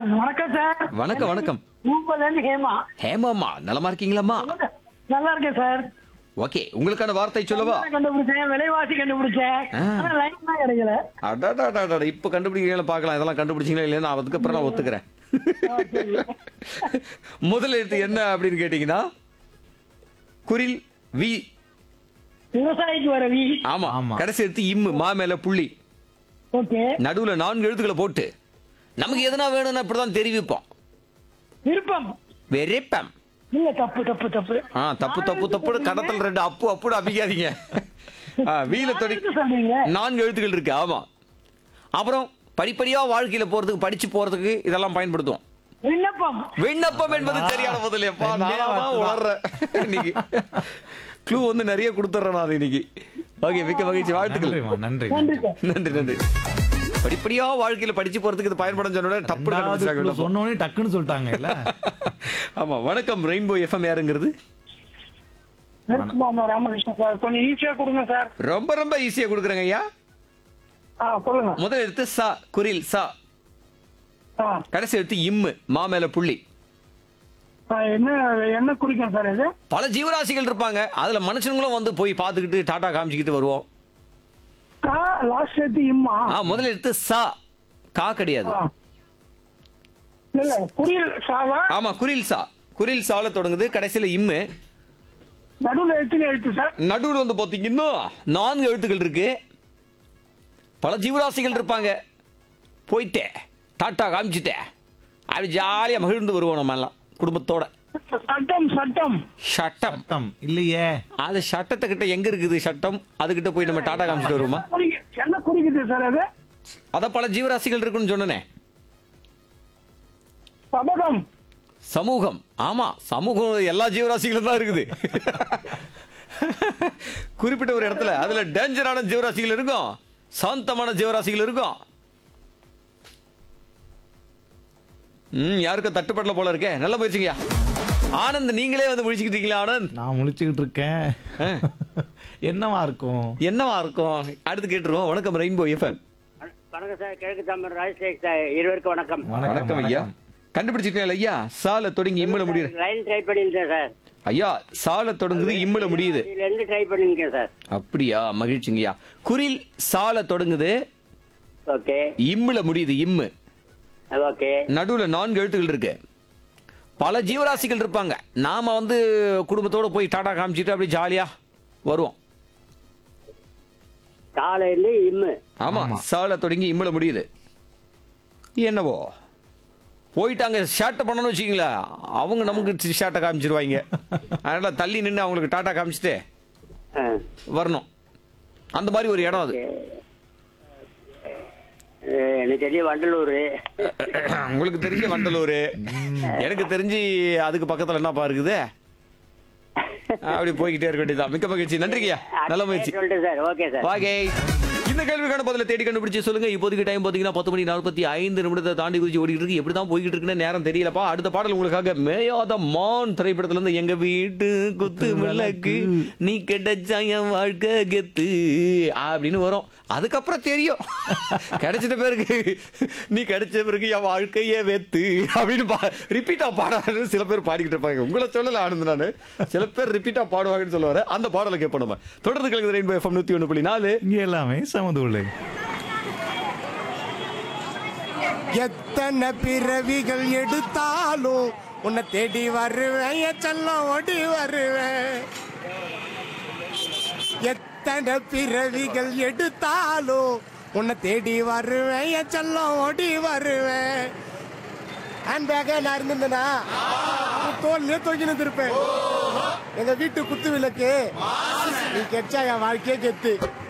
வணக்கம் சார் வணக்கம் வணக்கம் மூப்பதுல இருந்து ஹேமா ஹேமாம்மா நலமா இருக்கீங்களாம்மா நல்லா இருக்கேன் சார் ஓகே உங்களுக்கான வார்த்தை சொல்லவா கண்டுபிடிச்சேன் விலைவாசி கண்டுபிடிச்சேன் ஆ. ஆனா லைன் தான் கிடைக்கல அடாடாடாடா இப்ப கண்டுபிடிக்கிறீங்களா பார்க்கலாம் இதெல்லாம் கண்டுபிடிச்சீங்களா இல்லையா அதுக்கப்புறம் நான் ஒத்துக்கிறேன் முதல் எழுத்து என்ன அப்படின்னு கேட்டீங்கன்னா குரில் வி விவசாயிக்கு வர வி ஆமா ஆமா. கடைசி எழுத்து இம்மு மா மேல புள்ளி ஓகே நடுவுல நான்கு எழுத்துக்களை போட்டு நமக்கு எதனா வேணும்னா இப்படிதான் தெரிவிப்போம் விருப்பம் வெறிப்பம் இல்ல தப்பு தப்பு தப்பு ஆ தப்பு தப்பு தப்புன்னு கடத்தல் ரெண்டு அப்பு அப்புடு அப்பிக்காதீங்க ஆ, வீல தொடி எதுக்கு சொல்றீங்க நான்கு எழுத்துக்கள் இருக்கு ஆமா அப்புறம் படிப்படியா வாழ்க்கையில போறதுக்கு படிச்சு போறதுக்கு இதெல்லாம் பயன்படுத்துவோம் விண்ணப்பம் விண்ணப்பம் என்பது சரியான பதில் எப்பா ரெண்டே நானா வார்த்தை தான். உளறேன் இன்னைக்கு க்ளூ வந்து நிறைய கொடுத்துறேன் நான் இன்னைக்கு ஓகே மிக்க மகிழ்ச்சி வாழ்த்துக்கள் நன்றிம்மா நன்றி நன்றி சார் நன்றி நன்றி படிப்படியா வாழ்க்கையில படிச்சு போறதுக்கு இது பயன்படும் சொன்ன டப்பு ரெண்டாவது கண்டுபிடிச்சாங்க clue சொன்ன உடனே டக்குன்னு சொல்லிட்டாங்க இல்ல ஆமா வணக்கம் ரெயின்போ எஃப்எம் யாருங்கிறது நெருக்குமாமா ராமகிருஷ்ணன் சார் கொஞ்சம் ஈஸியா கொடுங்க சார் ரொம்ப ரொம்ப ஈஸியா கொடுக்குறேங்க ஐயா ஆ சொல்லுங்க முதல் எழுத்து சா குரில் சா ஆ, கடைசி எழுத்து இம்மு மா மேல புள்ளி ஆ, என்ன என்ன குறிக்கும் சார் இது பல ஜீவராசிகள் இருப்பாங்க அதுல மனுஷங்களும் வந்து போய் பார்த்துக்கிட்டு டாடா காமிச்சிக்கிட்டு வருவோம் கா லாஸ்ட் சேர்த்து இம்மா ஆ முதல் எழுத்து சா கா கிடையாது ஆ. இல்ல இல்ல புரியல் சாவா ஆமா குரில் சா குரில் சால தொடங்குது கடைசியில இம்மு நடுவுல எழுத்துக்கு எழுத்து சார் நடுவில் வந்து பார்த்தீங்கன்னா நான்கு எழுத்துக்கள் இருக்கு பல ஜீவராசிகள் இருப்பாங்க போயிட்டேன் டாட்டா காமிச்சிட்டேன் அப்படி ஜாலியாக மகிழ்ந்து வருவோம் நம்ம எல்லாம் குடும்பத்தோட சட்டம் சட்டம் சட்டம் சத்தம் இல்லையே அது சட்டத்தை கிட்ட எங்க இருக்குது சட்டம் அதுகிட்ட போய் நம்ம டாட்டா காமிச்சிட்டு வருவோமா குறிக்கு- என்ன குறிக்குது சார் அது அதான் பல ஜீவராசிகள் இருக்குன்னு சொன்னனே சபதம் சமூகம் ஆமா சமூகம் எல்லா ஜீவராசிகளும் தான் இருக்குது குறிப்பிட்ட ஒரு இடத்துல அதுல டேஞ்சரான ஜீவராசிகள் இருக்கும் சாந்தமான ஜீவராசிகள் இருக்கும் ம் யாருக்கும் தட்டுப்படல போல இருக்கே நல்ல முயற்சிங்கய்யா ஆனந்த் நீங்களே வந்து முடிச்சுக்கிட்டீங்களா ஆனந்த் நான் முழிச்சுக்கிட்டு இருக்கேன் ஆ. என்னவா இருக்கும் என்னவா இருக்கும் அடுத்து கேட்டுருவோம் வணக்கம் ரெயின்போ எஃப்எம் வணக்கம் சார் கிழக்கு தமிழ் ராஜசேக் சார் இருவருக்கும் வணக்கம் வணக்கம் ஐயா கண்டுபிடிச்சிட்டீங்களா ஐயா சால தொடங்கி இம்மல முடியுது லைன் ட்ரை பண்ணியிருந்தேன் சார் ஐயா சால தொடங்குது இம்மல முடியுது இதுல இருந்து ட்ரை பண்ணியிருக்கேன் சார் அப்படியா மகிழ்ச்சிங்கய்யா குரில் சால தொடங்குது ஓகே இம்முல முடியுது இம்மு ஓகே நடுவுல நான்கு எழுத்துக்கள் இருக்கு பல ஜீவராசிகள் இருப்பாங்க நாம வந்து குடும்பத்தோட போய் டாடா காமிச்சிட்டு அப்படியே ஜாலியா வருவோம் காலையில இம்மு ஆமா சால தொடங்கி இம்முல முடியுது என்னவோ போயிட்டாங்க ஷேட்டை பண்ணணும்னு வச்சுக்கீங்களா அவங்க நமக்கு ஷேட்டை காமிச்சிருவாங்க அதனால தள்ளி நின்று அவங்களுக்கு டாட்டா காமிச்சிட்டு ஆ. வரணும் அந்த மாதிரி ஒரு இடம் அது அஹ், எனக்கு தெரியும் வண்டலூர் உங்களுக்கு தெரிஞ்ச வண்டலூர் எனக்கு தெரிஞ்சு அதுக்கு பக்கத்துல என்னப்பா இருக்குது அப்படி போய்கிட்டே இருக்க வேண்டியதுதான் மிக்க மகிழ்ச்சி நன்றிங்கய்யா நல்ல முயற்சி சொல்லிட்டு சார் ஓகே சார் வாகே இந்த கேள்விக்கான பதில தேடி கண்டுபிடிச்சு சொல்லுங்க இப்போதைக்கு டைம் பாத்தீங்கன்னா பத்து மணி நாற்பத்தி ஐந்து நிமிடத்தை தாண்டி குறிச்சு ஓடிட்டு இருக்கு எப்படி தான் போய்கிட்டு இருக்குன்னு நேரம் தெரியலப்பா அடுத்த பாடல் உங்களுக்காக மேயாத மான் திரைப்படத்துல இருந்து எங்க வீட்டு குத்து விளக்கு நீ கிடைச்சா என் வாழ்க்கை கெத்து அப்படின்னு வரும் அதுக்கப்புறம் தெரியும் கிடைச்சிட்ட பிறகு நீ கிடைச்ச பிறகு என் வாழ்க்கையே வெத்து அப்படின்னு ரிப்பீட்டா பாடாது சில பேர் பாடிக்கிட்டு இருப்பாங்க உங்களை சொல்லல ஆனந்த் நானு சில பேர் ரிப்பீட்டா பாடுவாங்கன்னு சொல்லுவாரு அந்த பாடலை கேட்போம் நம்ம தொடர்ந்து கலந்து ரெயின்போ எஃப்எம் நூத்தி ஒண்ணு புள்ளி நாலு இங்க எல்லாமே சமதுள்ளை எத்தனை பிறவிகள் எடுத்தாலும் உன்னை தேடி வருவேன் என் செல்லம் ஓடி வருவேன் எத்தனை பிறவிகள் எடுத்தாலும் உன்னை தேடி வருவேன் என் செல்லம் ஓடி வருவேன் ஹேண்ட் பேக்கே நான் இருந்திருந்தேனா தோல்லையே தூக்கினு இருப்பேன் எங்க வீட்டு குத்து விளக்கு நீ கெச்சா என் வாழ்க்கையே கெத்து